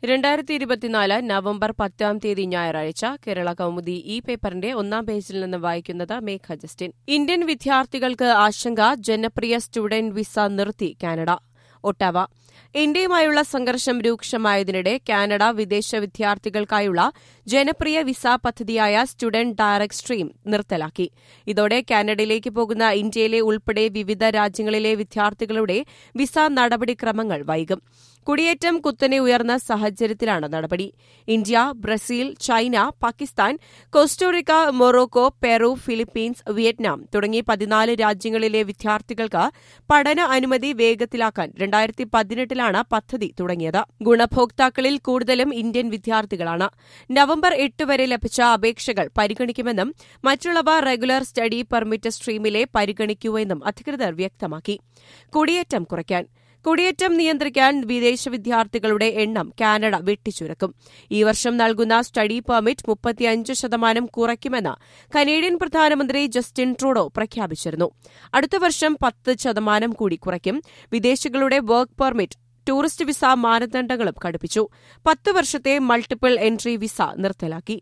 രണ്ടായിരത്തി ഇരുപത്തിനാല് നവംബർ പത്താം തീയതി ഞായറാഴ്ച കേരള കൗമുദി ഈ പേപ്പറിന്റെ ഒന്നാം പേജിൽ നിന്ന് വായിക്കുന്നത് മേഘ ജസ്റ്റിൻ ഇന്ത്യൻ വിദ്യാർത്ഥികൾക്ക് ആശങ്ക ജനപ്രിയ സ്റ്റുഡന്റ് വിസ നിർത്തി കാനഡ ഒട്ടാവ ഇന്ത്യയുമായുള്ള സംഘർഷം രൂക്ഷമായതിനിടെ കാനഡ വിദേശ വിദ്യാർത്ഥികൾക്കായുള്ള ജനപ്രിയ വിസ പദ്ധതിയായ സ്റ്റുഡന്റ് ഡയറക്ട് സ്ട്രീം നിർത്തലാക്കി ഇതോടെ കാനഡയിലേക്ക് പോകുന്ന ഇന്ത്യയിലെ ഉൾപ്പെടെ വിവിധ രാജ്യങ്ങളിലെ വിദ്യാർത്ഥികളുടെ വിസ നടപടിക്രമങ്ങൾ വൈകും കുടിയേറ്റം കുത്തനെ ഉയർന്ന സാഹചര്യത്തിലാണ് നടപടി India Brazil China Pakistan Costa Rica Morocco Peru Philippines Vietnam തുടങ്ങി പതിനാല് രാജ്യങ്ങളിലെ വിദ്യാർത്ഥികൾക്ക് പഠന അനുമതി വേഗത്തിലാക്കാൻ രണ്ടായിരത്തി പതിനെട്ടിലാണ് പദ്ധതി തുടങ്ങിയത് ഗുണഭോക്താക്കളിൽ കൂടുതലും ഇന്ത്യൻ വിദ്യാർത്ഥികളാണ് നവംബർ എട്ട് വരെ ലഭിച്ച അപേക്ഷകൾ പരിഗണിക്കുമെന്നും മറ്റുള്ളവ റെഗുലർ സ്റ്റഡി പെർമിറ്റ് സ്ട്രീമിലെ പരിഗണിക്കൂ എന്നും അധികൃതർ വ്യക്തമാക്കി കുടിയേറ്റം കുറയ്ക്കാൻ കുടിയേറ്റം നിയന്ത്രിക്കാൻ വിദേശ വിദ്യാർത്ഥികളുടെ എണ്ണം കാനഡ വെട്ടിച്ചുരുക്കും ഈ വർഷം നൽകുന്ന സ്റ്റഡി പെർമിറ്റ് മുപ്പത്തിയഞ്ച് ശതമാനം കുറയ്ക്കുമെന്ന് കനേഡിയൻ പ്രധാനമന്ത്രി ജസ്റ്റിൻ ട്രൂഡോ പ്രഖ്യാപിച്ചിരുന്നു അടുത്ത വർഷം പത്ത് ശതമാനം കൂടി കുറയ്ക്കും വിദേശികളുടെ വർക്ക് പെർമിറ്റ് ടൂറിസ്റ്റ് വിസ മാനദണ്ഡങ്ങളും കടുപ്പിച്ചു പത്ത് വർഷത്തെ മൾട്ടിപ്പിൾ എൻട്രി വിസ നിർത്തലാക്കി